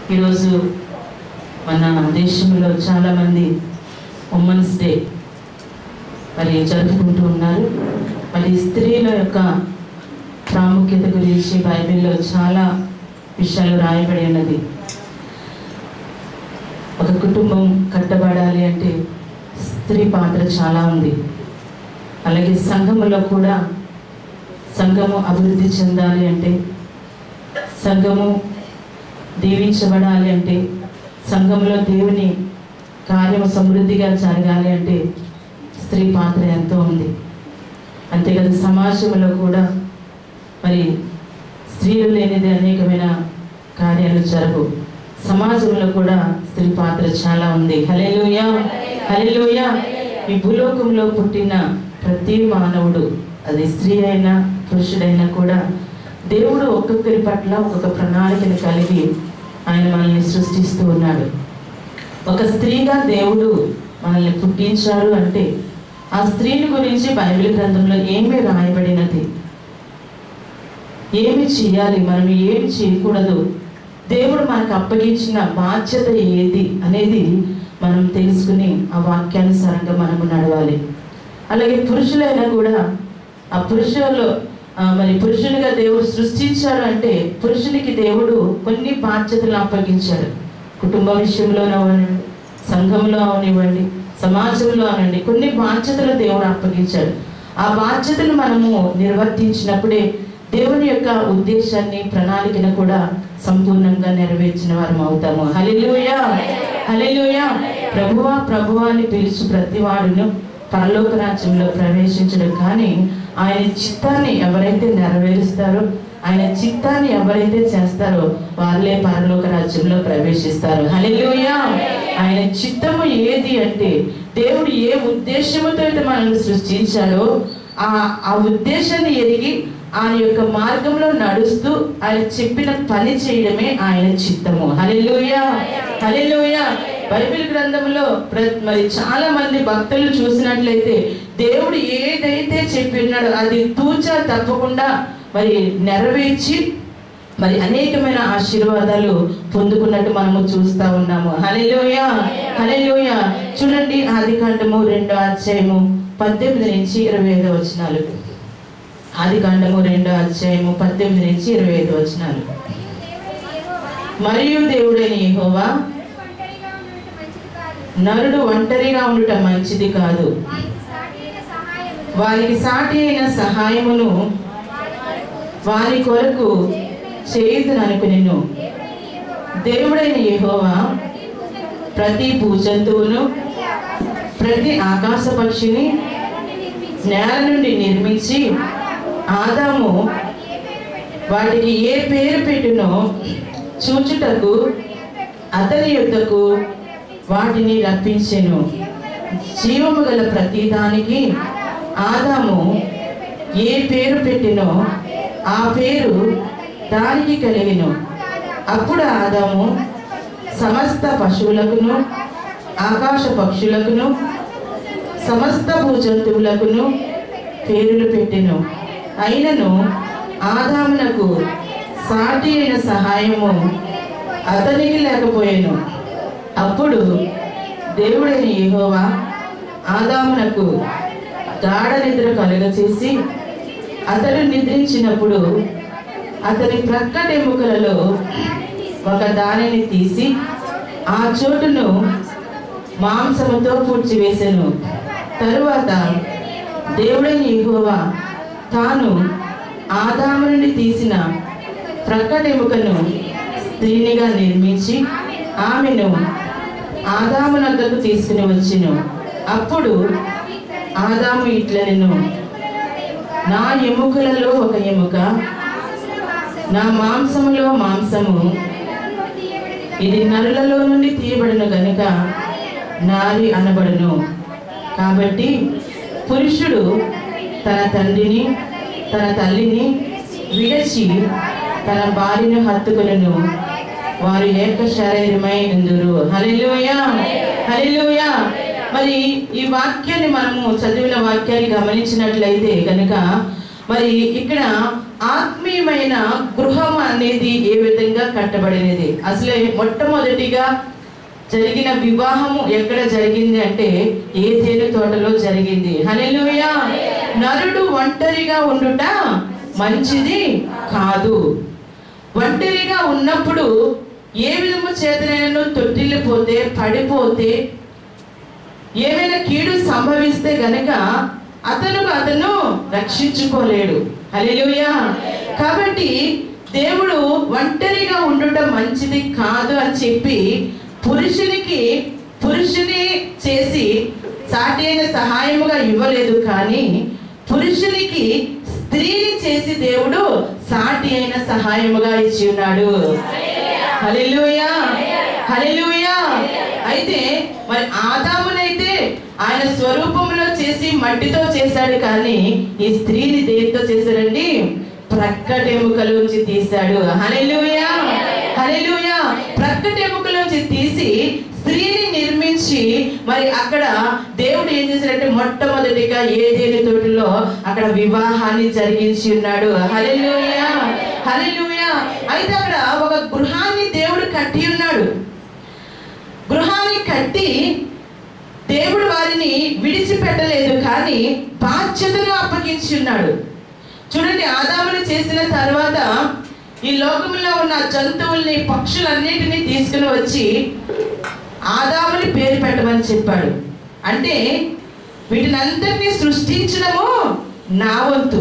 ఈరోజు మన దేశంలో చాలామంది ఉమెన్స్ డే మరి జరుపుకుంటూ ఉన్నారు మరి స్త్రీల యొక్క ప్రాముఖ్యత గురించి బైబిల్లో చాలా విషయాలు రాయబడి ఉన్నది ఒక కుటుంబం కట్టబడాలి అంటే స్త్రీ పాత్ర చాలా ఉంది అలాగే సంఘములో కూడా సంఘము అభివృద్ధి చెందాలి అంటే సంఘము దీవించబడాలి అంటే సంఘంలో దేవుని కార్యము సమృద్ధిగా జరగాలి అంటే స్త్రీ పాత్ర ఎంతో ఉంది అంతేకాదు సమాజంలో కూడా మరి స్త్రీలు లేనిది అనేకమైన కార్యాలు జరగవు సమాజంలో కూడా స్త్రీ పాత్ర చాలా ఉంది హలెలుయ హలెలుయ ఈ భూలోకంలో పుట్టిన ప్రతి మానవుడు అది స్త్రీ అయినా పురుషుడైనా కూడా దేవుడు ఒక్కొక్కరి పట్ల ఒక్కొక్క ప్రణాళికను కలిగి ఆయన మనల్ని సృష్టిస్తూ ఉన్నాడు ఒక స్త్రీగా దేవుడు మనల్ని పుట్టించాడు అంటే ఆ స్త్రీని గురించి బైబిల్ గ్రంథంలో ఏమి రాయబడినది ఏమి చేయాలి మనం ఏమి చేయకూడదు దేవుడు మనకు అప్పగించిన బాధ్యత ఏది అనేది మనం తెలుసుకుని ఆ వాక్యానుసారంగా మనము నడవాలి అలాగే పురుషులైనా కూడా ఆ పురుషుల్లో ఆ, మరి పురుషునిగా దేవుడు సృష్టించాడు అంటే పురుషునికి దేవుడు కొన్ని బాధ్యతలు అప్పగించాడు కుటుంబ విషయంలో అవనివ్వండి సంఘంలో అవనివ్వండి సమాజంలో అవనండి కొన్ని బాధ్యతలు దేవుడు అప్పగించాడు ఆ బాధ్యతలు మనము నిర్వర్తించినప్పుడే దేవుని యొక్క ఉద్దేశాన్ని ప్రణాళికను కూడా సంపూర్ణంగా నెరవేర్చిన వారం అవుతాము హలిలుయా హలిలుయా ప్రభువా ప్రభువా అని పిలుచు ప్రతి వాడును పరలోక రాజ్యంలో ప్రవేశించడం కానీ ఆయన చిత్తాన్ని ఎవరైతే నెరవేరుస్తారో ఆయన చిత్తాన్ని ఎవరైతే చేస్తారో వాళ్ళే పరలోక రాజ్యంలో ప్రవేశిస్తారు హల్లెలూయా ఆయన చిత్తము ఏది అంటే దేవుడు ఏ ఉద్దేశముతో అయితే మనల్ని సృష్టించాడో ఆ ఆ ఉద్దేశాన్ని ఎరిగి ఆయన యొక్క మార్గంలో నడుస్తూ ఆయన చెప్పిన పని చేయడమే ఆయన చిత్తము హల్లెలూయా హల్లెలూయా బైబిల్ గ్రంథంలో ప్ర- మరి చాలా మంది భక్తులు చూసినట్లయితే దేవుడు ఏదైతే చెప్పినాడో అది తూచా తప్పకుండా మరి నెరవేర్చి మరి అనేకమైన ఆశీర్వాదాలు పొందుకున్నట్టు మనము చూస్తా ఉన్నాము హలెలోయ హలెలోయ చూడండి ఆది కాండము రెండో అధ్యాయము పద్దెనిమిది నుంచి ఇరవై ఐదు వచనాలు ఆది కాండము రెండో అధ్యాయము పద్దెనిమిది నుంచి ఇరవై ఐదు వచనాలు మరియు దేవుడైన యెహోవా నరుడు ఒంటరిగా ఉండుట మంచిది కాదు వారికి సాటి అయిన సహాయమును వారి కొరకు చేయుదుననుకునిను దేవుడైన యెహోవా ప్రతి భూజంతువును ప్రతి ఆకాశ పక్షిని నేల నుండి నిర్మించి ఆదాము వాటికి ఏ పేరు పెట్టునో చూచుటకు అతని యొద్దకు వాటిని రప్పించెను జీవము గల ప్రతిదానికి ఆదాము ఏ పేరు పెట్టినో ఆ పేరు దానికి కలిగిను అప్పుడు ఆదాము సమస్త పశువులకును ఆకాశ పక్షులకును సమస్త భూజంతువులకును పేర్లు పెట్టెను అయినను ఆదామునకు సాటి అయిన సహాయము అతనికి లేకపోయాను అప్పుడు దేవుడైన యెహోవా ఆదామునకు గాఢ నిద్ర కలుగచేసి అతడు నిద్రించినప్పుడు అతని ప్రక్కటెముకలలో ఒక దానిని తీసి ఆ చోటును మాంసముతో పూడ్చివేసెను తరువాత దేవుడైన యెహోవా తాను ఆదాము నుండి తీసిన ప్రక్కటెముకను స్త్రీనిగా నిర్మించి ఆమెను ఆదాము నద్దకు తీసుకుని వచ్చెను అప్పుడు ఆదాము ఇట్లనెను నా ఎముకలలో ఒక ఎముక నా మాంసములో మాంసము ఇది నరులలో నుండి తీయబడిన గనుక నారి అనబడును కాబట్టి పురుషుడు తన తండ్రిని తన తల్లిని విడచి తన భార్యను హత్తుకును వారు ఏక శరీరమై ఉందురు హల్లెలూయా హల్లెలూయా మరి ఈ వాక్యాన్ని మనము చదివిన వాక్యాన్ని గమనించినట్లయితే కనుక మరి ఇక్కడ ఆత్మీయమైన గృహం అనేది ఏ విధంగా కట్టబడినది అసలే మొట్టమొదటిగా జరిగిన వివాహము ఎక్కడ జరిగింది అంటే ఏ తేనె తోటలో జరిగింది హల్లెలూయా నరుడు ఒంటరిగా ఉండుట మంచిది కాదు ఒంటరిగా ఉన్నప్పుడు ఏ విధము చేతనైనా తొట్టిల్లిపోతే పడిపోతే ఏమైనా కీడు సంభవిస్తే గనక అతను అతను రక్షించుకోలేడు హల్లెలూయా కాబట్టి దేవుడు ఒంటరిగా ఉండటం మంచిది కాదు అని చెప్పి పురుషునికి పురుషుని చేసి సాటి అయిన సహాయముగా ఇవ్వలేదు కానీ పురుషునికి స్త్రీని చేసి దేవుడు సాటి అయిన సహాయముగా ఇచ్చి ఉన్నాడు హల్లెలూయా హల్లెలూయా అయితే మరి ఆదామునైతే ఆయన స్వరూపంలో చేసి మట్టితో చేశాడు కానీ ఈ స్త్రీని దేనితో చేశాడండి ప్రక్కటెముకలోంచి తీశాడు హల్లెలూయా హల్లెలూయా ప్రక్కటెముకలోంచి తీసి స్త్రీని నిర్మించి మరి అక్కడ దేవుడు ఏం చేశాడంటే మొట్టమొదటిగా ఏదేని తోటిలో అక్కడ వివాహాన్ని జరిగించి ఉన్నాడు హల్లెలూయా హల్లెలూయా అయితే అక్కడ ఒక గృహాన్ని దేవుడు కట్టి ఉన్నాడు గృహాన్ని కట్టి దేవుడు వారిని విడిచిపెట్టలేదు కానీ బాధ్యతను అప్పగించి ఉన్నాడు చూడండి ఆదామును చేసిన తర్వాత ఈ లోకంలో ఉన్న జంతువుల్ని పక్షులన్నిటినీ తీసుకుని వచ్చి ఆదాముని పేరు పెట్టమని చెప్పాడు అంటే వీటిని అందరినీ సృష్టించడము నా వంతు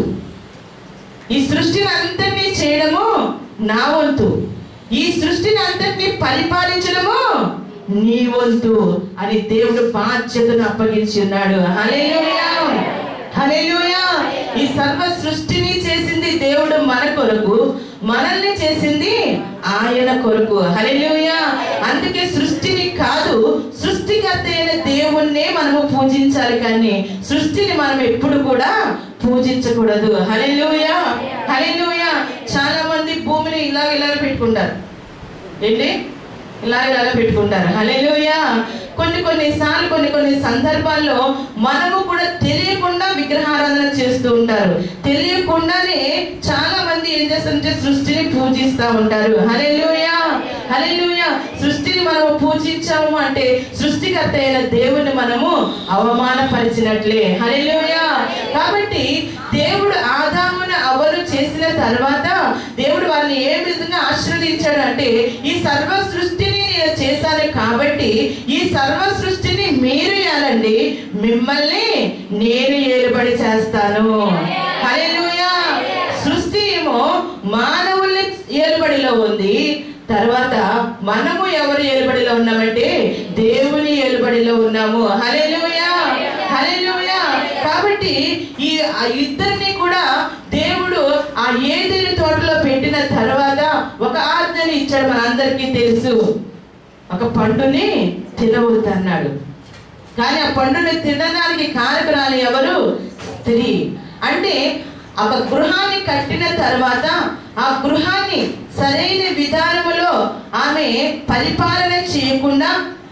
ఈ సృష్టిని అంతటినీ చేయడము నా వంతు ఈ సృష్టిని అంతటినీ పరిపాలించడము నీ వంతు అని దేవుడు బాధ్యతను అప్పగించి ఉన్నాడు హల్లెలూయా హల్లెలూయా ఈ సర్వ సృష్టిని చేసింది దేవుడు మన కొరకు మనల్ని చేసింది ఆయన కొరకు హల్లెలూయా అందుకే సృష్టిని కాదు సృష్టికర్త అయిన దేవుణ్ణే మనము పూజించాలి కానీ సృష్టిని మనం ఎప్పుడు కూడా పూజించకూడదు హల్లెలూయా హల్లెలూయా చాలా మంది భూమిని ఇలా ఇలా పెట్టుకుంటారు ఏంటి ఇలా ఇలా పెట్టుకుంటారు హల్లెలూయా కొన్ని కొన్ని సార్లు కొన్ని కొన్ని సందర్భాల్లో మనము కూడా తెలియకుండా విగ్రహారాధన చేస్తూ ఉంటారు తెలియకుండానే చాలా మంది ఏం చేస్తారంటే సృష్టిని పూజిస్తూ ఉంటారు హల్లెలూయా హల్లెలూయా సృష్టిని మనము పూజించాము అంటే సృష్టికర్త అయిన దేవుని మనము అవమానపరిచినట్లే హల్లెలూయా కాబట్టి దేవుడు ఆదామును అవరు చేసిన తర్వాత దేవుడు వారిని ఏ విధంగా ఆశీర్వదించాడు అంటే ఈ సర్వ సృష్టిని నేను చేశాను కాబట్టి ఈ సర్వ సృష్టిని మీరు ఏలండి మిమ్మల్ని నేను ఏలుబడి చేస్తాను హల్లెలూయా సృష్టి ఏమో మానవుల ఏలుబడిలో ఉంది తర్వాత మనము ఎవరు ఏలుబడిలో ఉన్నామంటే దేవుని ఏలుబడిలో ఉన్నాము హల్లెలూయా హల్లెలూయా కాబట్టి ఈ ఆ ఇద్దరిని కూడా దేవుడు ఆ ఏదేని తోటలో పెట్టిన తర్వాత ఒక ఆజ్ఞని ఇచ్చాడు మనందరికీ తెలుసు ఒక పండుని తినవద్దు అన్నాడు కానీ ఆ పండుని తినడానికి కారకురాలు ఎవరు స్త్రీ అంటే ఒక గృహాన్ని కట్టిన తర్వాత ఆ గృహాన్ని సరైన విధానములో ఆమె పరిపాలన చేయకుండా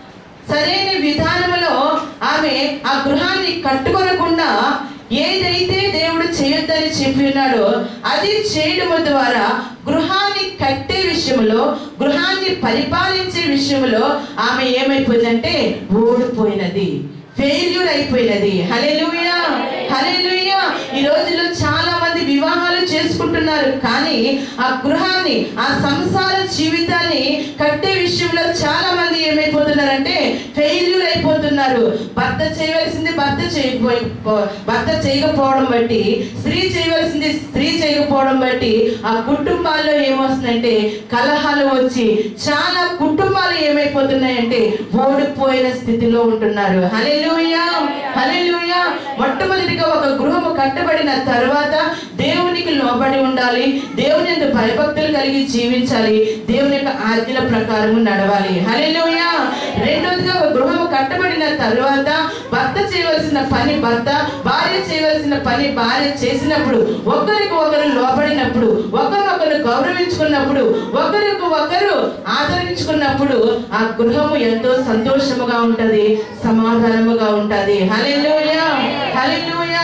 సరైన విధానములో ఆమె ఆ గృహాన్ని కట్టుకొనకుండా ఏదైతే దేవుడు చేయొద్దని చెప్పి ఉన్నాడో అది చేయడము ద్వారా గృహాన్ని కట్టే విషయంలో గృహాన్ని పరిపాలించే విషయంలో ఆమె ఏమైపోయిందంటే ఓడిపోయినది ఫెయిల్యూర్ అయిపోయినది హల్లెలూయా హల్లెలూయా ఈ రోజుల్లో చాలా మంది వివాహాలు చేసుకుంటున్నారు కానీ ఆ గృహాన్ని ఆ సంసార జీవితాన్ని కట్టే విషయంలో చాలా మంది ఏమైపోతున్నారంటే ఫెయిల్యూర్ అయిపోతున్నారు భర్త చేయవలసింది భర్త చేయకపోయి పో- భర్త చేయకపోవడం బట్టి స్త్రీ చేయవలసింది స్త్రీ చేయకపోవడం బట్టి ఆ కుటుంబాల్లో ఏమొస్తుందంటే కలహాలు వచ్చి చాలా కుటుంబాలు ఏమైపోతున్నాయంటే ఓడిపోయిన స్థితిలో ఉంటున్నారు హల్లెలూయా హల్లెలూయా మొట్టమొదటిగా ఒక గృహము కట్టబడిన తర్వాత దేవునికి లోబడి ఉండాలి దేవుని యొక్క భయభక్తులు కలిగి జీవించాలి దేవుని యొక్క ఆజ్ఞల ప్రకారం నడవాలి హల్లెలూయా రెండోదిగా ఒక గృహము కట్టబడిన తర్వాత భర్త చేయవలసిన పని భర్త భార్య చేయవలసిన పని భార్య చేసినప్పుడు ఒకరికి ఒకరు లోబడినప్పుడు ఒకరినొకరు గౌరవించుకున్నప్పుడు ఒకరికి ఒకరు ఆదరించుకున్నప్పుడు ఆ గృహము ఎంతో సంతోషముగా ఉంటది సమాధానముగా ఉంటది హల్లెలూయా హల్లెలూయా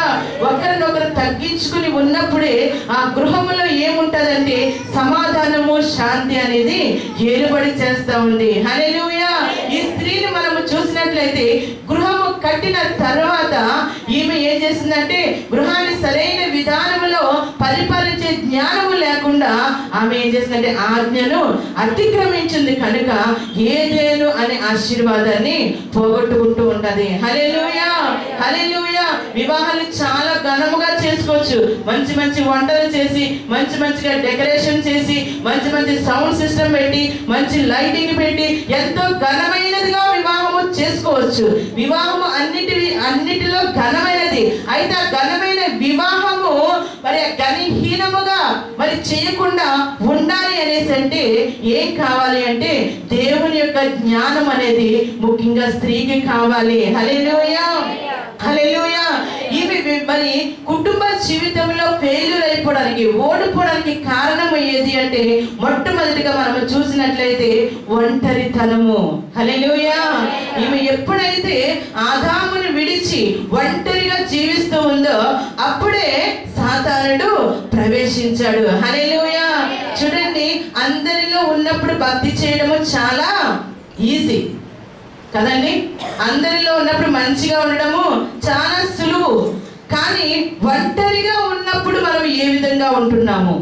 ఒకరినొకరు తగ్గించుకుని ఉన్నప్పుడే ఆ గృహములో ఏముంటదంటే సమాధానము శాంతి అనేది ఏలుబడి చేస్తా ఉంది హల్లెలూయా ఈ స్త్రీని మనము చూసినట్లయితే గృహము కట్టిన తర్వాత ఈమె ఏం చేసిందంటే గృహాన్ని సరైన విధానములో పరిపాలించే జ్ఞానము లేకుండా ఆమె ఏం చేసిందంటే ఆజ్ఞను అతిక్రమించింది కనుక ఏదేను అనే ఆశీర్వాదాన్ని పోగొట్టుకుంటూ ఉంటది హల్లెలూయా హల్లెలూయా వివాహాలు చాలా ఘనముగా చేసుకోవచ్చు మంచి మంచి వంటలు చేసి మంచి మంచిగా డెకరేషన్ చేసి మంచి మంచి సౌండ్ సిస్టమ్ పెట్టి మంచి లైటింగ్ పెట్టి ఎంతో ఘనమైనదిగా వివాహము చేసుకోవచ్చు వివాహము అన్నిటి అన్నిటిలో ఘనమైనది అయితే ఆ ఘనమైన వివాహము మరి ఆ ఘనహీనముగా మరి చేయకుండా ఉండాలి అనేసి అంటే ఏం కావాలి అంటే దేవుని యొక్క జ్ఞానం అనేది ముఖ్యంగా స్త్రీకి కావాలి హల్లెలూయా హల్లెలూయా ఇవి వి- మరి కుటుంబ జీవితంలో ఫెయిల్యూర్ అయిపోవడానికి ఓడిపోవడానికి కారణం ఏది అంటే మొట్టమొదటిగా మనం చూసినట్లయితే ఒంటరితనము హల్లెలూయా ఈమె ఎప్పుడైతే ఆదామును విడిచి ఒంటరిగా జీవిస్తూ ఉందో అప్పుడే సాతానుడు ప్రవేశించాడు హల్లెలూయా చూడండి అందరిలో ఉన్నప్పుడు భక్తి చేయడము చాలా ఈజీ కదండి అందరిలో ఉన్నప్పుడు మంచిగా ఉండడము చాలా సులువు కానీ ఒంటరిగా ఉన్నప్పుడు మనం ఏ విధంగా ఉంటున్నాము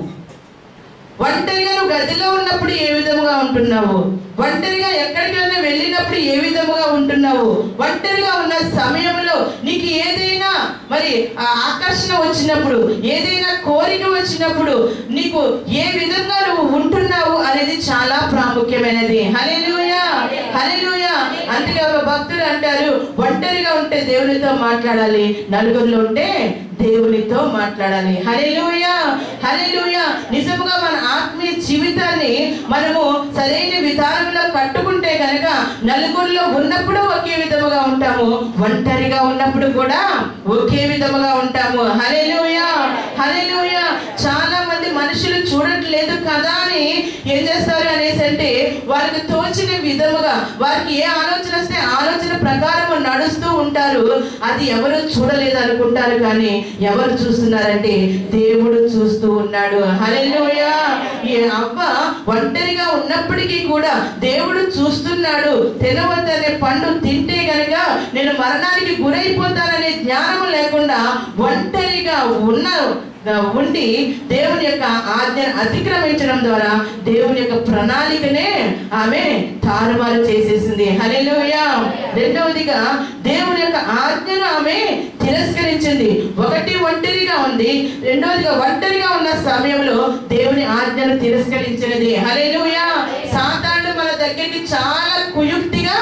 ఒంటరిగా నువ్వు గదిలో ఉన్నప్పుడు ఏ విధముగా ఉంటున్నావు ఒంటరిగా ఎక్కడికైనా వెళ్ళినప్పుడు ఏ విధముగా ఉంటున్నావు ఒంటరిగా ఉన్న సమయంలో నీకు ఏదైనా మరి ఆ ఆకర్షణ వచ్చినప్పుడు ఏదైనా కోరిక వచ్చినప్పుడు నీకు ఏ విధంగా నువ్వు ఉంటున్నావు అనేది చాలా ప్రాముఖ్యమైనది హల్లెలూయా హల్లెలూయా అందుకే ఒక భక్తుడు అంటారు ఒంటరిగా ఉంటే దేవునితో మాట్లాడాలి నలుగురిలో ఉంటే దేవునితో మాట్లాడాలి హల్లెలూయా హల్లెలూయా నిజముగా మన ఆత్మీయ జీవితాన్ని మనము సరైన విధానంలో కట్టుకుంటే కనుక నలుగురిలో ఉన్నప్పుడు ఒకే విధముగా ఉంటాము ఒంటరిగా ఉన్నప్పుడు కూడా ఒకే విధముగా ఉంటాము హల్లెలూయా హల్లెలూయా చాలా మంది మనుషులు చూడట్లేదు కదా అని ఏం చేస్తారు అనేసి అంటే వారికి తోచిన విధముగా వారికి ఏ ఆలోచన వస్తే ఆలోచన ప్రకారం నడుస్తూ ఉంటారు అది ఎవరు చూడలేదు అనుకుంటారు కానీ ఎవరు చూస్తున్నారంటే దేవుడు చూస్తూ ఉన్నాడు హల్లెలూయా ఈ అవ్వ ఒంటరిగా ఉన్నప్పటికీ కూడా దేవుడు చూస్తున్నాడు తినవద్దనే పండు తింటే గనక నేను మరణానికి గురైపోతాననే జ్ఞానము లేకుండా ఒంటరిగా ఉన్న ఉండి దేవుని యొక్క ఆజ్ఞను అతిక్రమించడం ద్వారా దేవుని యొక్క ప్రణాళికనే ఆమె తారుమారు చేసేసింది హల్లెలూయా రెండవదిగా దేవుని యొక్క ఆజ్ఞను ఆమె తిరస్కరించింది ఒకటి ఒంటరిగా ఉంది రెండవదిగా ఒంటరిగా ఉన్న సమయంలో దేవుని ఆజ్ఞను తిరస్కరించినది హల్లెలూయా సాతానుడు మన దగ్గరికి చాలా కుయుక్తిగా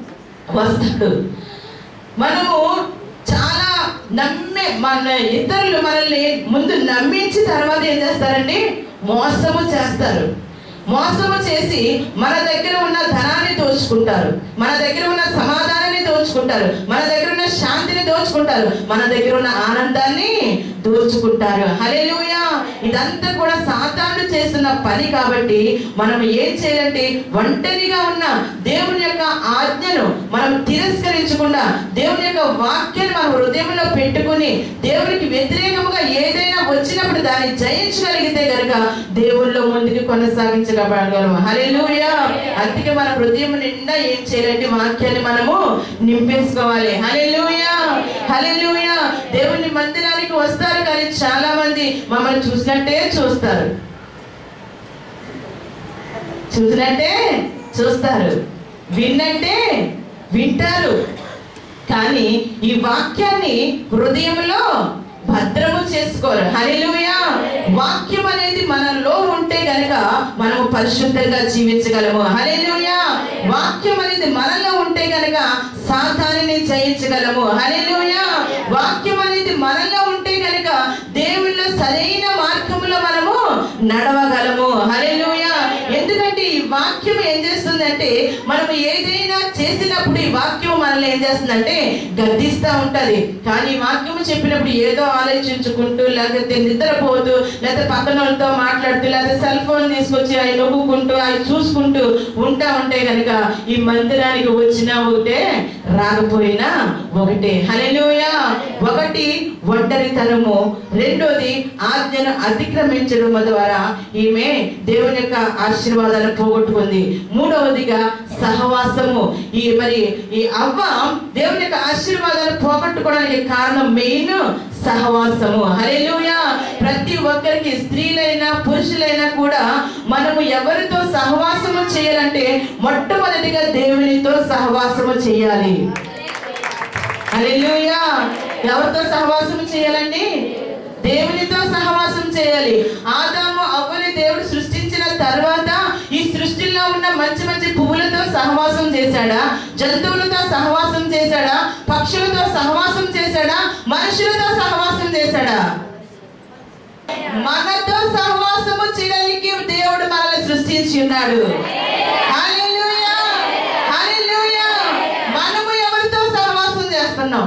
వస్తాడు మనము చాలా నమ్మే మన ఇతరులు మనల్ని ముందు నమ్మించి తర్వాత ఏం చేస్తారండి మోసము చేస్తారు మోసము చేసి మన దగ్గర ఉన్న ధనాన్ని దోచుకుంటారు మన దగ్గర ఉన్న సమాధానాన్ని దోచుకుంటారు మన దగ్గర ఉన్న శాంతిని దోచుకుంటారు మన దగ్గర ఉన్న ఆనందాన్ని దోచుకుంటారు హల్లెలూయా ఇదంతా కూడా సాతాను చేస్తున్న పని కాబట్టి మనం ఏం చేయాలంటే ఒంటరిగా ఉన్న దేవుని యొక్క ఆజ్ఞను మనం తిరస్కరించకుండా దేవుని యొక్క వాక్యాన్ని మన హృదయంలో పెట్టుకుని దేవునికి వ్యతిరేకముగా ఏదైనా వచ్చినప్పుడు దాన్ని జయించగలిగితే గనుక దేవుల్లో ముందుకు కొనసాగించగలగలము హల్లెలూయా అందుకే మన హృదయం నిండా ఏం చేయాలంటే వాక్యాన్ని మనము నింపేసుకోవాలి హల్లెలూయా హల్లెలూయా దేవుని మందిరానికి వస్తారు కానీ చాలా మంది మమ్మల్ని చూసినట్టే చూస్తారు చూసినట్టే చూస్తారు విన్నట్టే వింటారు కానీ ఈ వాక్యాన్ని హృదయంలో భద్రము చేసుకోవాలి హల్లెలూయా వాక్యం అనేది మనలో ఉంటే గనక మనము పరిశుద్ధంగా జీవించగలము హల్లెలూయా వాక్యం అనేది మనలో ఉంటే గనక సాతానిని జయించగలము హల్లెలూయా వాక్యం అనేది మనలో ఉంటే గనక దేవుళ్ళో సరైన మార్గంలో మనము నడవగలము హల్లెలూయా ఎందుకంటే ఈ వాక్యం ఏం చేస్తుందంటే మనం ఏదైనా చేసినప్పుడు ఈ వాక్యం మనల్ని ఏం చేస్తుందంటే గద్దిస్తూ ఉంటది కానీ ఈ వాక్యం చెప్పినప్పుడు ఏదో ఆలోచించుకుంటూ లేకపోతే నిద్రపోతూ లేకపోతే పక్కన వాళ్ళతో మాట్లాడుతూ లేకపోతే సెల్ ఫోన్ తీసుకొచ్చి అవి నొక్కుంటూ అవి చూసుకుంటూ ఉంటా ఉంటే కనుక ఈ మందిరానికి వచ్చినా ఒకటే రాకపోయినా ఒకటే హల్లెలూయా ఒకటి ఒంటరితనము రెండోది ఆజ్ఞను అతిక్రమించడం ద్వారా ఈమె దేవుని యొక్క ఆశీర్వాదాలను పోగొట్టుకుంది మూడవదిగా సహవాసము ఈ మరి ఈ అవ్వ దేవుని యొక్క ఆశీర్వాదాలు పోగొట్టుకోవడానికి కారణం మెయిన్ సహవాసము హల్లెలూయా ప్రతి ఒక్కరికి స్త్రీలైనా పురుషులైనా కూడా మనము ఎవరితో సహవాసము చేయాలంటే మొట్టమొదటిగా దేవునితో సహవాసము చేయాలి హల్లెలూయా ఎవరితో సహవాసం చేయాలండి దేవునితో సహవాసం చేయాలి ఆదాము అవ్వని దేవుడు సృష్టించిన తర్వాత ఈ సృష్టిలో ఉన్న మంచి మంచి పువ్వులతో సహవాసం చేశాడా జంతువులతో సహవాసం చేశాడా పక్షులతో సహవాసం చేశాడా మనుషులతో సహవాసం చేశాడా మనతో సహవాసము చేయడానికి దేవుడు మనల్ని సృష్టించి ఉన్నాడు హల్లెలూయా హల్లెలూయా మనము ఎవరితో సహవాసం చేస్తున్నాం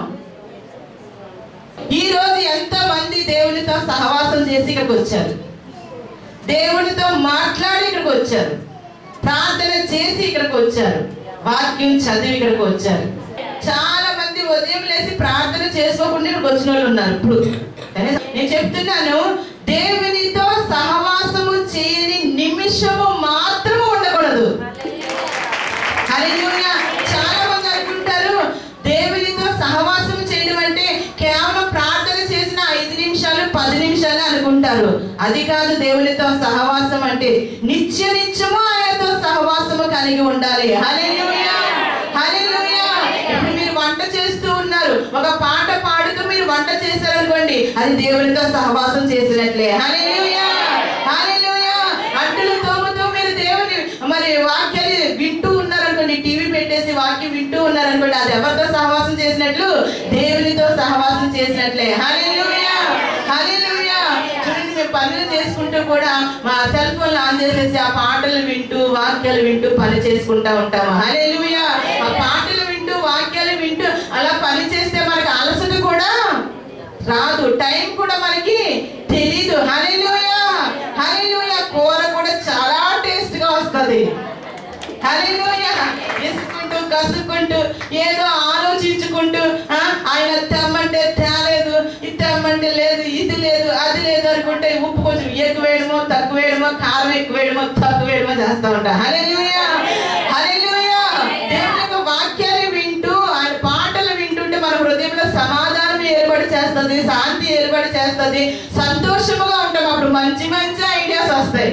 ఈ రోజు ఎంతో మంది దేవునితో సహవాసం చేసి ఇక్కడికి వచ్చారు దేవునితో మాట్లాడి ఇక్కడికి వచ్చారు ప్రార్థన చేసి ఇక్కడికి వచ్చారు వాక్యం చదివి ఇక్కడికి వచ్చారు చాలా మంది ఉదయం లేసి ప్రార్థన చేసుకోకుండా ఇక్కడికి వచ్చిన వాళ్ళు ఉన్నారు ఇప్పుడు కానీ నేను చెప్తున్నాను దేవునితో సహవాసము చేయని నిమిషము మాత్రము ఉండకూడదు హల్లెలూయా చాలా మంది అనుకుంటారు దేవునితో సహవాసం చేయడం అంటే కేవలం ప్రార్థన చేసిన ఐదు నిమిషాలు పది నిమిషాలు అనుకుంటారు అది కాదు దేవునితో సహవాసం అంటే నిత్య నిత్యము ఆయనతో సహవాసము కలిగి ఉండాలి హల్లెలూయా హల్లెలూయా ఇప్పుడు మీరు వంట చేస్తూ ఉన్నారు ఒక పాట పాడుతూ మీరు వంట చేశారనుకోండి అది దేవునితో సహవాసం చేసినట్లే హల్లెలూయా హల్లెలూయా అంటులు తోముతూ మీరు దేవుని మరి వాక్యాన్ని వింటూ ఉన్నారనుకోండి టీవీ పెట్టేసి వాక్యం వింటూ ఉన్నారనుకోండి అది ఎవరితో సహవాసం చేసినట్లు దేవునితో సహవాసం చేసినట్లే హల్లెలూయా హల్లెలూయా చూడండి మేము పనులు చేసుకుంటూ కూడా మా సెల్ ఫోన్ ఆన్ చేసేసి ఆ పాటలు వింటూ వాక్యాలు వింటూ పని చేసుకుంటా ఉంటాము హల్లెలూయా ఆ పాటలు వింటూ వాక్యాలు వింటూ అలా పని చేస్తే మనకు అలసట కూడా రాదు టైం కూడా మనకి తెలీదు హల్లెలూయా హల్లెలూయా కూర కూడా చాలా టేస్ట్ గా వస్తది హల్లెలూయా ఇసుకుంటూ కసుకుంటూ ఏదో ఆలోచించుకుంటూ ఆ, ఆయన తెమ్మంటే తేలేదు ఇది తెమ్మంటే లేదు ఇది లేదు అది లేదు అనుకుంటే ఉప్పు కొంచెం ఎక్కువ వేయడమో తక్కువ వేయడమో కారం ఎక్కువ వేయడమో తక్కువ వేయడమో చేస్తా ఉంటా హల్లెలూయా హల్లెలూయా దేవుని యొక్క వాక్యాలు వింటూ ఆయన పాటలు వింటుంటే మన హృదయంలో సమాధానం ఏర్పడి చేస్తుంది శాంతి ఏర్పడి చేస్తుంది సంతోషముగా ఉంటాం అప్పుడు మంచి మంచి ఐడియాస్ వస్తాయి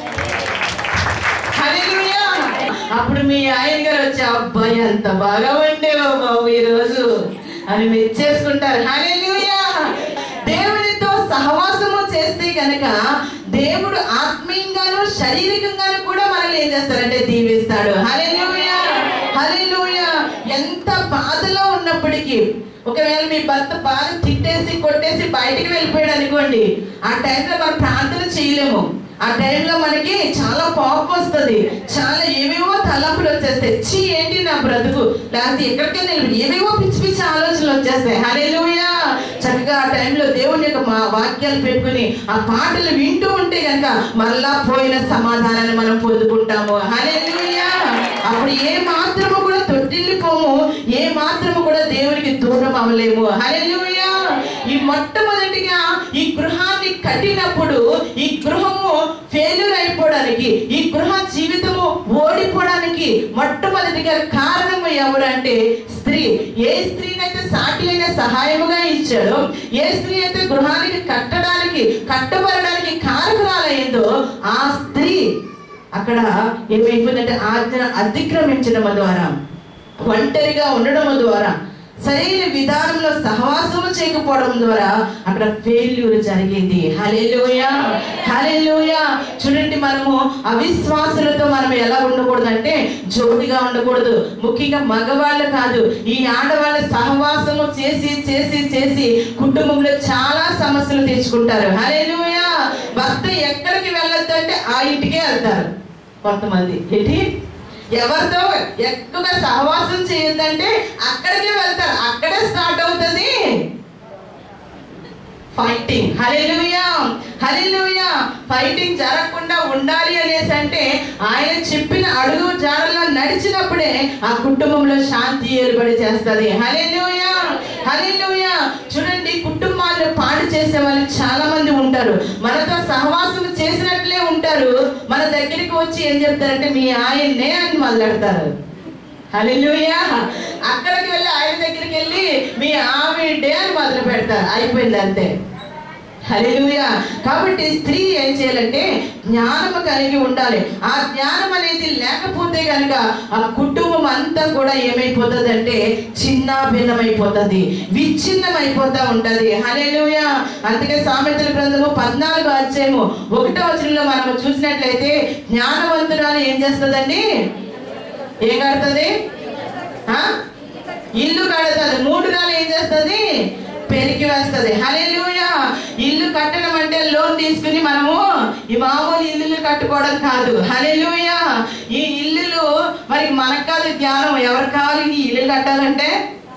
హల్లెలూయా అప్పుడు మీ ఆయన గారు వచ్చి అబ్బాయి ఎంత బాగా వండేవో బాబు ఈ రోజు అని మెచ్చేసుకుంటారు హల్లెలూయా దేవునితో సహవాసము చేస్తే గనక దేవుడు ఆత్మీయంగాను శారీరకంగాను కూడా మనల్ని ఏం చేస్తారంటే దీవిస్తాడు హల్లెలూయా హల్లెలూయా ఎంత బాధలో ఉన్నప్పటికీ ఒకవేళ మీ భర్త బాగా తిట్టేసి కొట్టేసి బయటికి వెళ్ళిపోయాడు అనుకోండి ఆ టైంలో మనం ప్రార్థన చేయలేము ఆ టైంలో మనకి చాలా కోపం వస్తుంది చాలా ఏవేవో తలంపులు వచ్చేస్తాయి చీ ఏంటి నా బ్రతుకు లేకపోతే ఎక్కడికైనా వెళ్ళి ఏవేవో పిచ్చి పిచ్చి ఆలోచనలు వచ్చేస్తాయి హల్లెలూయా చక్కగా ఆ టైంలో దేవుని యొక్క మా వాక్యాలు పెట్టుకుని ఆ పాటలు వింటూ ఉంటే గనక మరలా పోయిన సమాధానాన్ని మనం పొందుకుంటాము హల్లెలూయా అప్పుడు ఏ మాత్రము కూడా తొట్టిల్లిపోము ఏ మాత్రము కూడా దేవునికి దూరం అవ్వలేము హల్లెలూయా ఈ మొట్టమొదటిగా ఈ గృహాన్ని కట్టినప్పుడు ఈ గృహము ఫెయిల్యూర్ అయిపోవడానికి ఈ గృహ జీవితము ఓడిపోవడానికి మొట్టమొదటిగా కారణము ఎవరంటే స్త్రీ ఏ స్త్రీనైతే సాటి అయిన సహాయముగా ఇచ్చాడో ఏ స్త్రీ అయితే గృహానికి కట్టడానికి కట్టబడడానికి కారకురాలయ్యిందో ఆ స్త్రీ అక్కడ ఏమైపోయిందంటే ఆజ్ఞను అతిక్రమించడం ద్వారా ఒంటరిగా ఉండడం ద్వారా సరైన విధానంలో సహవాసము చేయకపోవడం ద్వారా అక్కడ ఫెయిల్యూర్ జరిగింది హల్లెలూయా హల్లెలూయా చూడండి మనము అవిశ్వాసులతో మనం ఎలా ఉండకూడదు అంటే జోడిగా ఉండకూడదు ముఖ్యంగా మగవాళ్ళు కాదు ఈ ఆడవాళ్ళ సహవాసము చేసి చేసి చేసి కుటుంబంలో చాలా సమస్యలు తెచ్చుకుంటారు హల్లెలూయా భర్త ఎక్కడికి వెళ్ళొద్దు అంటే ఆ ఇంటికే వెళ్తారు కొంతమంది ఏంటి ఎవరితో ఎక్కువగా సహవాసం చేయొద్దంటే అక్కడికే వెళ్తారు అక్కడే స్టార్ట్ అవుతుంది ఫైటింగ్ హల్లెలూయా హల్లెలూయా ఫైటింగ్ జరగకుండా ఉండాలి అనేసి అంటే ఆయన చెప్పిన అడుగు జాడల్లో నడిచినప్పుడే చేస్తే ఆ కుటుంబంలో శాంతి ఏర్పడి చేస్తుంది హల్లెలూయా హల్లెలూయా చూడండి కుటుంబాన్ని పాడు చేసే వాళ్ళు చాలా మంది ఉంటారు మనతో సహవాసం చేసినట్లే ఉంటారు మన దగ్గరికి వచ్చి ఏం చెప్తారంటే మీ ఆయన్నే అని మొదలెడతారు హల్లెలూయా అక్కడికి వెళ్ళి ఆయన దగ్గరికి వెళ్ళి మీ ఆవిడే అని మొదలు పెడతారు అయిపోయింది అంతే హల్లెలూయా కాబట్టి స్త్రీ ఏం చేయాలంటే జ్ఞానము కలిగి ఉండాలి ఆ జ్ఞానం అనేది లేకపోతే కనుక ఆ కుటుంబం అంతా కూడా ఏమైపోతుంది అంటే చిన్న భిన్నమైపోతుంది విచ్ఛిన్నం అయిపోతా ఉంటది హల్లెలూయా అందుకే సామెతల గ్రంథము పద్నాలుగు అధ్యాయము ఒకటో వచనంలో మనం చూసినట్లయితే జ్ఞానవంతురాలు ఏం చేస్తుందండి ఏం కడుతుంది ఆ? ఇల్లు కడుతుంది మూడు రాలు ఏం చేస్తుంది పెరికి వేస్తుంది హల్లెలూయా ఇల్లు కట్టడం అంటే లోన్ తీసుకుని మనము ఈ మామూలు ఇల్లులు కట్టుకోవడం కాదు హల్లెలూయా ఈ ఇల్లులు మరి మనకు కాదు జ్ఞానం ఎవరు కావాలి ఈ ఇల్లు కట్టాలంటే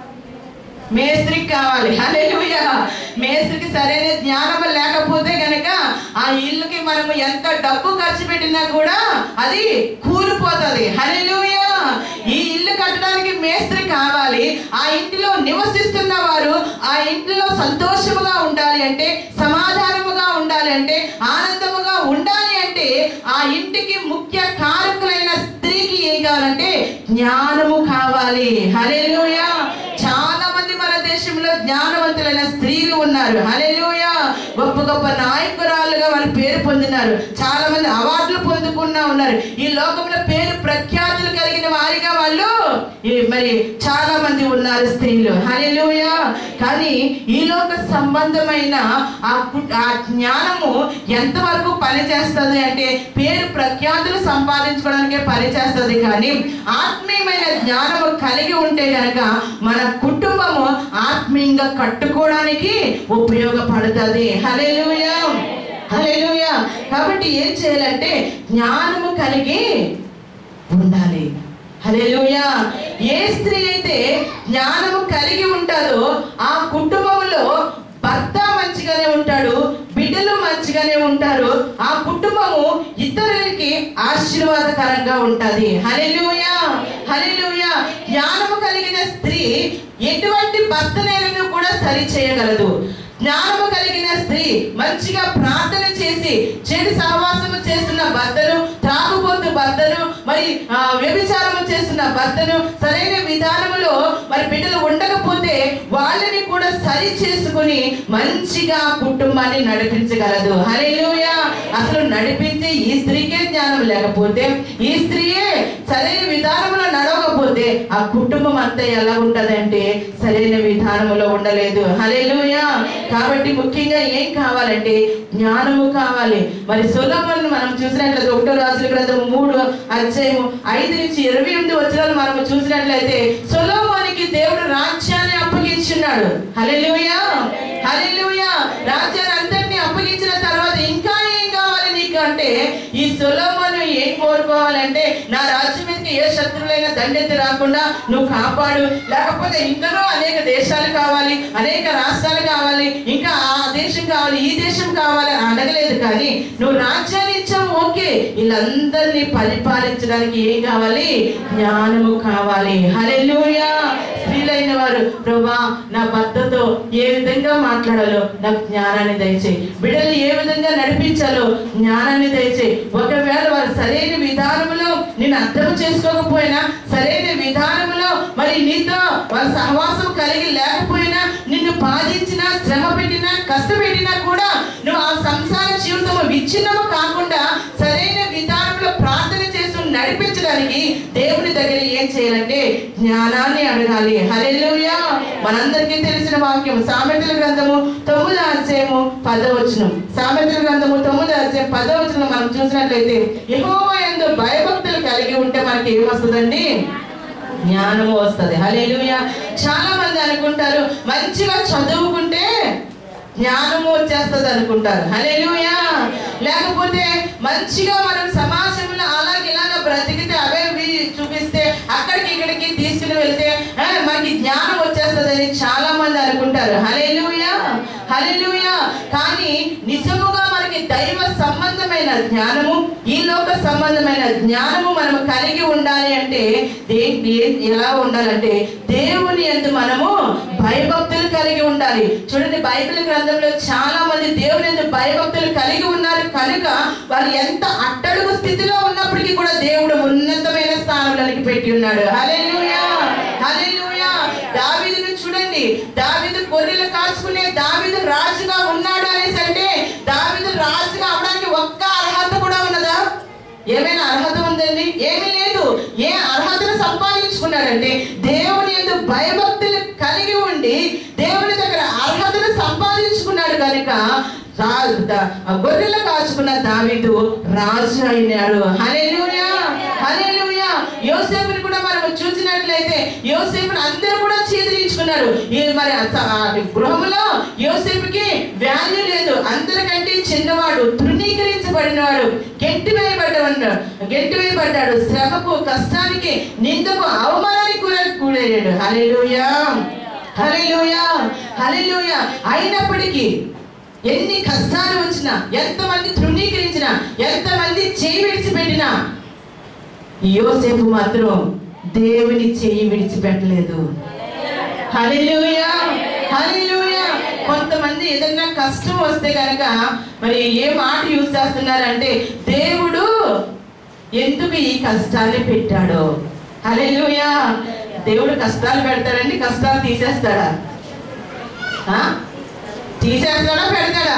మేస్త్రికి కావాలి హల్లెలూయా మేస్త్రికి సరైన జ్ఞానం లేకపోతే గనక ఆ ఇల్లుకి మనము ఎంత డబ్బు ఖర్చు పెట్టినా కూడా అది కూలిపోతుంది హల్లెలూయా ఈ ఇల్లు కట్టడానికి మేస్త్రి కావాలి ఆ ఇంటిలో నివసిస్తున్న వారు ఆ ఇంటిలో సంతోషముగా ఉండాలి అంటే సమాధానముగా ఉండాలి అంటే ఆనందముగా ఉండాలి అంటే ఆ ఇంటికి ముఖ్య కారకులైన స్త్రీకి ఏం కావాలంటే జ్ఞానము కావాలి హల్లెలూయా చాలా మంది మన దేశంలో జ్ఞానవంతులైన స్త్రీలు ఉన్నారు హల్లెలూయా గొప్ప గొప్ప నాయకురాలుగా వాళ్ళు పేరు పొందినారు చాలా మంది అవార్డులు పొందుకున్నా ఉన్నారు ఈ లోకంలో పేరు ప్రఖ్యాతులు కలిగిన వారిగా వాళ్ళు ఈ మరి చాలా మంది ఉన్నారు స్త్రీలు హల్లెలూయా కానీ ఈ లోక సంబంధమైన ఆ కు- ఆ జ్ఞానము ఎంతవరకు పనిచేస్తుంది అంటే పేరు ప్రఖ్యాతులు సంపాదించుకోవడానికే పనిచేస్తుంది కానీ ఆత్మీయమైన జ్ఞానము కలిగి ఉంటే గనక మన కుటుంబము ఆత్మీయంగా కట్టుకోవడానికి ఉపయోగపడుతుంది హల్లెలూయా హల్లెలూయా కాబట్టి ఏం చేయాలంటే జ్ఞానము కలిగి ఉండాలి హల్లెలూయా ఏ స్త్రీ అయితే జ్ఞానము కలిగి ఉంటుందో ఆ కుటుంబంలో భర్త మంచిగానే ఉంటాడు బిడ్డలు మంచిగానే ఉంటారు ఆ కుటుంబము ఇతరులకి ఆశీర్వాదకరంగా ఉంటది హల్లెలూయా హల్లెలూయా జ్ఞానము కలిగిన స్త్రీ ఎటువంటి భర్తనైనా కూడా సరి చేయగలదు జ్ఞానము కలిగిన స్త్రీ మంచిగా ప్రార్థన చేసి చెడు సహవాసము చేస్తున్న భర్తను త్రాగుబోతు భర్తను మరి ఆ, వ్యభిచారము చేస్తున్న భర్తను సరైన విధానములో మరి బిడ్డలు ఉండకపోతే వాళ్ళని కూడా సరి చేసుకుని మంచిగా కుటుంబాన్ని నడిపించగలదు హల్లెలూయా అసలు నడిపించే ఈ స్త్రీకే జ్ఞానం లేకపోతే ఈ స్త్రీయే సరైన విధానంలో నడవకపోతే ఆ కుటుంబం అంతా ఎలా ఉంటదంటే సరైన విధానంలో ఉండలేదు హల్లెలూయా కాబట్టి ముఖ్యంగా ఏం కావాలంటే జ్ఞానము కావాలి మరి సొలొమోన్ మనం చూసినట్లయితే ఒకటో రాజుల గ్రంథము మూడు అధ్యాయము ఐదు నుంచి ఇరవై ఎనిమిది వచ్చినాలు మనం చూసినట్లయితే సొలొమోనికి దేవుడు రాజ్యాన్ని అప్పగించున్నాడు హల్లెలూయా హల్లెలూయా రాజ్యాన్ని అంతటిని అప్పగించిన తర్వాత ఇంకా ఏం కావాలి నీకు అంటే ఈ సొలొమోను ఏం కోరుకోవాలంటే నా రాజ్యం మీదకి ఏ శత్రువులైనా దండెత్తి రాకుండా నువ్వు కాపాడు లేకపోతే ఇంకనూ అనేక దేశాలు కావాలి అనేక రాష్ట్రాలు కావాలి ఇంకా ఆ దేశం కావాలి ఈ దేశం కావాలి అని అడగలేదు కానీ నువ్వు రాజ్యాన్ని ఇచ్చావు ఓకే వీళ్ళందరినీ పరిపాలించడానికి ఏం కావాలి జ్ఞానము కావాలి హల్లెలూయా స్త్రీలైన వారు ప్రభా నా భర్తతో ఏ విధంగా మాట్లాడాలో నాకు జ్ఞానాన్ని దయచేయి బిడ్డలు ఏ విధంగా నడిపించాలో జ్ఞానాన్ని దయచేయి ఒకవేళ వారు సరైన విధానంలో నేను అర్థం చేసుకోకపోయినా సరైన విధానంలో మరి నీతో వారి సహవాసం కలిగి లేకపోయినా నిన్ను బాధించినా శ్రమ పెట్టినా కష్టపెట్టినా కూడా నువ్వు ఆ సంసార జీవితం విచ్ఛిన్నము కాకుండా సరైన విధానంలో ప్రార్థన చేస్తూ నడిపించడానికి దేవుని దగ్గర ఏం చేయాలంటే జ్ఞానాన్ని అడగాలి హల్లెలూయా మనందరికీ తెలిసిన వాక్యం సామెతల గ్రంథము తొమ్మిది అధ్యాయము పదవచనం సామెతల గ్రంథము తొమ్మిది అధ్యాయం పదవచనం మనం చూసినట్లయితే యెహోవా యందు భయభక్తులు కలిగి ఉంటే మనకి ఏం వస్తుందండి జ్ఞానము వస్తుంది హల్లెలూయా చాలా మంది అనుకుంటారు మంచిగా చదువుకుంటే జ్ఞానము వచ్చేస్తుంది అనుకుంటారు హల్లెలూయా లేకపోతే మంచిగా మనం సమాజంలో అలాగే ఇలాగ బ్రతికితే అవే ఇవి చూపిస్తే అక్కడికి ఇక్కడికి తీసుకుని వెళ్తే ఆ, మనకి జ్ఞానం వచ్చేస్తుంది అని చాలా మంది అనుకుంటారు హల్లెలూయా హల్లెలూయా కానీ నిజముగా మనకి దైవ సంబంధమైన సంబంధమైన జ్ఞానము ఈ లోక సంబంధమైన జ్ఞానము మనం కలిగి ఉండాలి అంటే దేంటి ఎలా ఉండాలంటే దేవుని ఎందు మనము భయభక్తులు కలిగి ఉండాలి చూడండి బైబిల్ గ్రంథంలో చాలా మంది దేవుని ఎందు భయభక్తులు కలిగి ఉన్నారు కనుక వారు ఎంత అట్టడుగు స్థితిలో ఉన్నప్పటికీ కూడా దేవుడు ఉన్నతమైన స్థానంలోనికి పెట్టి ఉన్నాడు హల్లెలూయా హల్లెలూయా దావీదును చూడండి దావీదు గొర్రెలు కాచుకునే దావీదు రాజుగా ఉన్నాడు అనేసి అంటే దావీదు రాజుగా అవడానికి ఒక్క అర్హత కూడా ఉన్నదా ఏమైనా అర్హత ఉందండి ఏమీ లేదు ఏ అర్హతను సంపాదించుకున్నాడంటే దేవుని ఎందు భయభక్తులు కలిగి ఉండి దేవుని దగ్గర అర్హతను సంపాదించుకున్నాడు కనుక రా- ద- గొర్రెలు కాచుకున్న దావీదు రాజు అయినాడు హల్లెలూయా హల్లెలూయా యోసేపుని కూడా మనం చూసినట్లయితే యోసేపుని అందరూ కూడా చేదరించుకున్నారు ఈ మరి ఆ స- ఆ గృహంలో యోసేపుకి వాల్యూ లేదు అందరికంటే చిన్నవాడు తృణీకరించబడినవాడు గెట్టి వేయబడ్డవాడు గెట్టి వేయబడ్డాడు శ్రమకు కష్టానికి నిందకు అవమానానికి కూడా కూడాడు హల్లెలూయా హల్లెలూయా హల్లెలూయా అయినప్పటికీ ఎన్ని కష్టాలు వచ్చినా ఎంతమంది తృణీకరించినా ఎంతమంది చేయి విడిచిపెట్టినా యోసేపు మాత్రం దేవుని చెయ్యి విడిచిపెట్టలేదు హల్లెలూయా హల్లెలూయా కొంతమంది ఏదైనా కష్టం వస్తే కనుక మరి ఏ మాట యూజ్ చేస్తున్నారంటే దేవుడు ఎందుకు ఈ కష్టాన్ని పెట్టాడో హల్లెలూయా దేవుడు కష్టాలు పెడతాడండి కష్టాలు తీసేస్తాడా ఆ? తీసేస్తాడా పెడతాడా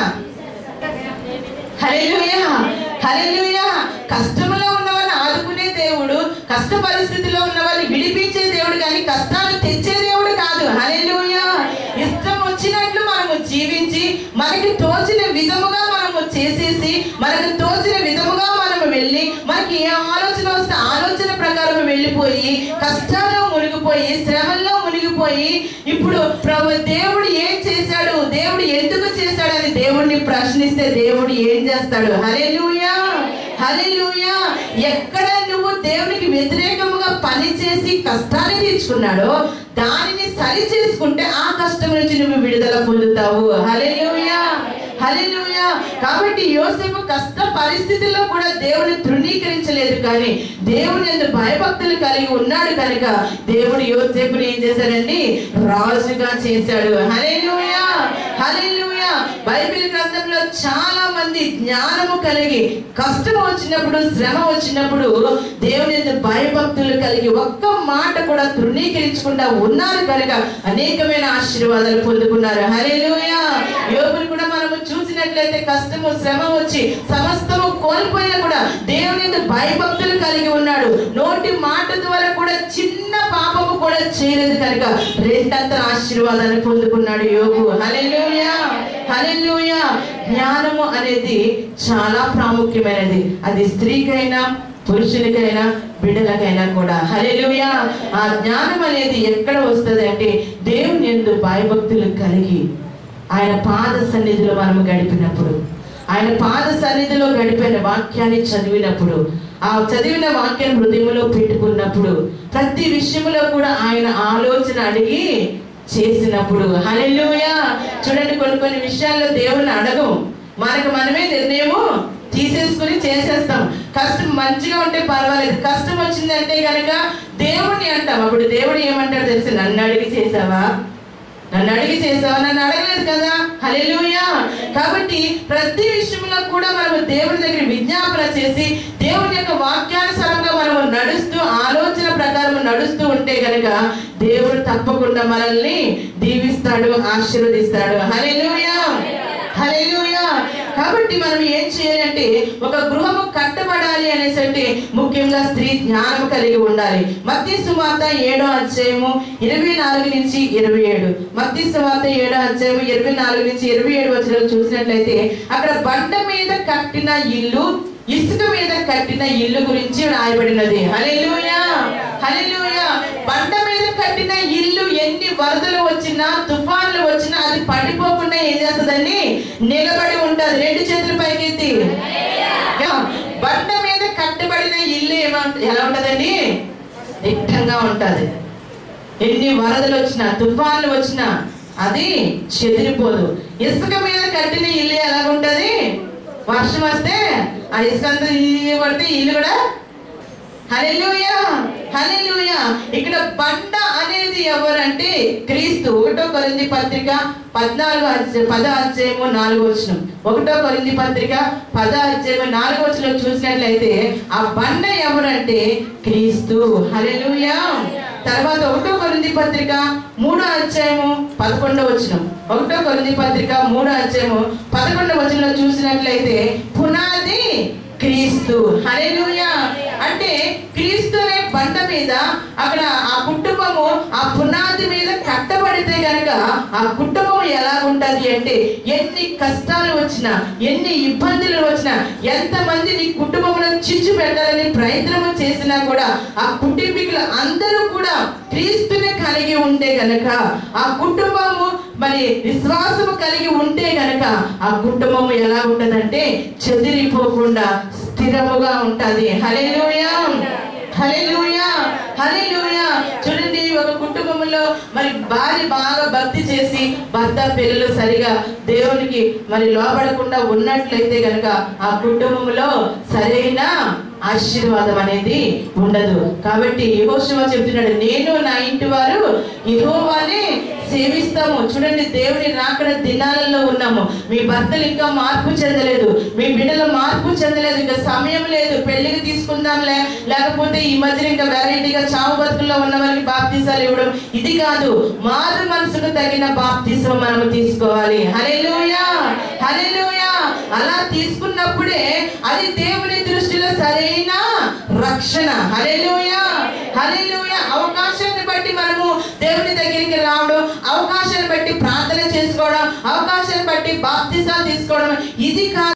హల్లెలూయా హల్లెలూయా కష్టంలో ఉన్న వాళ్ళని ఆదుకునే దేవుడు కష్ట పరిస్థితిలో ఉన్న వాళ్ళని విడిపించే దేవుడు కానీ కష్టాలు తెచ్చే దేవుడు కాదు హల్లెలూయా ఇష్టం వచ్చినట్లు మనము జీవించి మనకి తోచిన విధముగా మనము చేసేసి మనకు తోచిన విధముగా మనము వెళ్ళి మనకి ఏ ఆలోచన వస్తే ఆలోచన ప్రకారం వెళ్ళిపోయి కష్టాల్లో మునిగిపోయి శ్రమల్లో మునిగిపోయి ఇప్పుడు ప్రభు దేవుడు ఏం చేశాడు దేవుడు ఎందుకు చేశాడని దేవుడిని ప్రశ్నిస్తే దేవుడు ఏం చేస్తాడు హల్లెలూయా హల్లెలూయా ఎక్కడ నువ్వు దేవునికి వ్యతిరేకముగా పని చేసి కష్టాన్ని తీర్చుకున్నాడో దానిని సరి చేసుకుంటే ఆ కష్టం నుంచి నువ్వు విడుదల పొందుతావు హల్లెలూయా హల్లెలూయా కాబట్టి యోసేపు కష్ట పరిస్థితుల్లో కూడా దేవుని తృణీకరించలేదు కానీ దేవుని ఎందు భయభక్తులు కలిగి ఉన్నాడు కనుక దేవుడు యోసేపుని ఏం చేశాడండి రాజుగా చేశాడు హల్లెలూయా హల్లెలూయా బైబిల్ గ్రంథంలో చాలా మంది జ్ఞానము కలిగి కష్టం వచ్చినప్పుడు శ్రమ వచ్చినప్పుడు దేవుని ఎందు భయభక్తులు కలిగి ఒక్క మాట కూడా తృణీకరించకుండా ఉన్నారు కనుక అనేకమైన ఆశీర్వాదాలు పొందుకున్నారు హల్లెలూయా యోగులు కూడా మనము చూసినట్లయితే కష్టము శ్రమ వచ్చి సమస్తము కోల్పోయినా కూడా దేవుని ఎందు భయభక్తులు కలిగి ఉన్నాడు నోటి మాట ద్వారా కూడా చిన్న పాపము కూడా చేయలేదు కనుక రెండంతల ఆశీర్వాదాలు పొందుకున్నాడు యోగు హల్లెలూయా హల్లెలూయా జ్ఞానము అనేది చాలా ప్రాముఖ్యమైనది అది స్త్రీకైనా పురుషునికైనా బిడ్డలకైనా కూడా హల్లెలూయా ఆ జ్ఞానం అనేది ఎక్కడ వస్తుంది అంటే దేవుని ఎందు భయభక్తులు కలిగి ఆయన పాద సన్నిధిలో మనం గడిపినప్పుడు ఆయన పాద సన్నిధిలో గడిపిన వాక్యాన్ని చదివినప్పుడు ఆ చదివిన వాక్యాన్ని హృదయంలో పెట్టుకున్నప్పుడు ప్రతి విషయంలో కూడా ఆయన ఆలోచన అడిగి చేసినప్పుడు హల్లెలూయా చూడండి కొన్ని కొన్ని విషయాల్లో దేవుని అడగం మనకు మనమే నిర్ణయము తీసేసుకుని చేసేస్తాం కష్టం మంచిగా ఉంటే పర్వాలేదు కష్టం వచ్చిందంటే గనక దేవుడిని అంటాం అప్పుడు దేవుడు ఏమంటాడు తెలుసు నన్ను అడిగి చేసావా నన్ను అడిగి చేసావా నన్ను అడగలేదు కదా హల్లెలూయా కాబట్టి ప్రతి విషయంలో కూడా మనము దేవుడి దగ్గర విజ్ఞాపన చేసి దేవుని యొక్క వాక్యానుసారంగా మనము నడుస్తూ ఆలోచన ప్రకారం నడుస్తూ ఉంటే గనుక దేవుడు తప్పకుండా మనల్ని దీవిస్తాడు ఆశీర్వదిస్తాడు హల్లెలూయా హల్లెలూయా కాబట్టి మనం ఏం చేయాలంటే ఒక గృహము కట్టబడాలి అనేసి అంటే ముఖ్యంగా స్త్రీ జ్ఞానం కలిగి ఉండాలి మత్తి సువార్త ఏడో అధ్యాయము ఇరవై నాలుగు నుంచి ఇరవై ఏడు మత్తి సువార్త ఏడో అధ్యాయము ఇరవై నాలుగు నుంచి ఇరవై ఏడు వచ్చిన చూసినట్లయితే అక్కడ బండ మీద కట్టిన ఇల్లు ఇసుక మీద కట్టిన ఇల్లు గురించి రాయబడినది హల్లెలూయా హల్లెలూయా బండ మీద కట్టిన ఇల్లు ఎన్ని వరదలు వచ్చినా తుఫాన్లు వచ్చినా అది పడిపోకుండా ఏం చేస్తుందండి నిలబడి ఉంటది రెండు చేతులు పైకెత్తి యా, బండ మీద కట్టబడిన ఇల్లు ఏమంట ఎలా ఉంటదండి దిట్టంగా ఉంటది ఎన్ని వరదలు వచ్చినా తుఫాన్లు వచ్చినా అది చెదిరిపోదు ఇసుక మీద కట్టిన ఇల్లు ఎలాగుంటది వర్షం వస్తే ఆ ఇసుక అంతా ఈ పడితే ఇల్లు కూడా హల్లెలూయా హల్లెలూయా ఇక్కడ బండ అనేది ఎవరంటే క్రీస్తు ఒకటో కొరింది పత్రిక పద్నాలుగు అధ్యాయం పద అధ్యాయము నాలుగు వచ్చిన ఒకటో కొరింది పత్రిక పద అధ్యాయము నాలుగు వచ్చిన చూసినట్లయితే ఆ బండ ఎవరంటే క్రీస్తు హల్లెలూయా తర్వాత ఒకటో కొరింది పత్రిక మూడో అధ్యాయము పదకొండో వచ్చిన ఒకటో కొరింది పత్రిక మూడో అధ్యాయము పదకొండో వచనంలో చూసినట్లయితే పునాది క్రీస్తు హల్లెలూయా అంటే క్రీస్తు అనే బండ మీద అక్కడ ఆ కుటుంబము ఆ పునాది మీద కట్టబడితే గనక ఆ కుటుంబం ఎలా ఉంటది అంటే ఎన్ని కష్టాలు వచ్చినా ఎన్ని ఇబ్బందులు వచ్చినా ఎంతమంది నీ కుటుంబంలో చిచ్చు పెట్టాలని ప్రయత్నము చేసినా కూడా ఆ కుటుంబీకులు అందరూ కూడా క్రీస్తుని కలిగి ఉంటే గనక ఆ కుటుంబము మరి విశ్వాసము కలిగి ఉంటే గనక ఆ కుటుంబము ఎలా ఉంటదంటే చెదిరిపోకుండా స్థిరముగా ఉంటది హల్లెలూయా హల్లెలూయా హల్లెలూయా చూడండి ఒక కుటుంబంలో మరి భార్య బాగా భక్తి చేసి భర్త పిల్లలు సరిగా దేవునికి మరి లోపడకుండా ఉన్నట్లయితే గనక ఆ కుటుంబంలో సరైన ఆశీర్వాదం అనేది ఉండదు కాబట్టి యెహోషువ చెప్తున్నాడు నేను నా ఇంటి వారు యెహోవానే సేవిస్తాము చూడండి దేవుని రాకడ దినాలలో ఉన్నాము మీ భర్తలు ఇంకా మార్పు చెందలేదు మీ బిడ్డలు మార్పు చెందలేదు ఇంకా సమయం లేదు పెళ్లికి తీసుకుందాంలే లేకపోతే ఈ మధ్యన ఇంకా వెరైటీగా చావు బతుకుల్లో ఉన్న వారికి బాప్తీసాలు ఇవ్వడం ఇది కాదు మారు మనసుకు తగిన బాప్తీసం మనము తీసుకోవాలి హల్లెలూయా హల్లెలూయా అలా తీసుకున్నప్పుడే అది దేవుని దృష్టిలో సరైన రక్షణ హల్లెలూయా హల్లెలూయా అవకాశాన్ని బట్టి మనము దేవుని దగ్గరికి రావడం అవకాశాన్ని బట్టి ప్రార్థన చేసుకోవడం అవకాశాన్ని బట్టి బాప్తిసాలు తీసుకోవడం ఇది కాదు